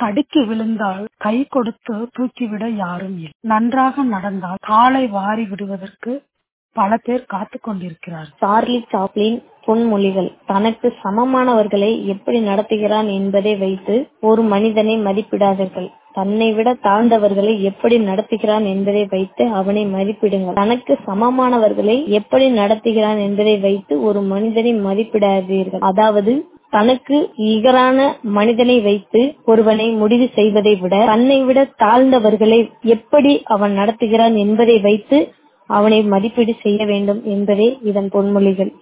தடுக்கி விழுந்தால் கை கொடுத்து தூக்கிவிட யாரும் இல்லை நன்றாக நடந்தால் காலை வாரி விடுவதற்கு பல பேர் காத்து கொண்டிருக்கிறார் சார்லி சாப்ளின் பொன்மொழிகள் தனக்கு சமமானவர்களை எப்படி நடத்துகிறான் என்பதை வைத்து ஒரு மனிதனை மதிப்பிடாதீர்கள் தன்னை விட தாழ்ந்தவர்களை எப்படி நடத்துகிறான் என்பதை வைத்து அவனை மதிப்பிடுங்கள் தனக்கு சமமானவர்களை எப்படி நடத்துகிறான் என்பதை வைத்து ஒரு மனிதனை மதிப்பிடாதீர்கள் அதாவது தனக்கு நிகரான மனிதனை வைத்து ஒருவனை முடிவு செய்வதை விட தன்னை விட தாழ்ந்தவர்களை எப்படி அவன் நடத்துகிறான் என்பதை வைத்து அவனை மதிப்பீடு செய்ய வேண்டும் என்பதே இதன் பொன்மொழிகள்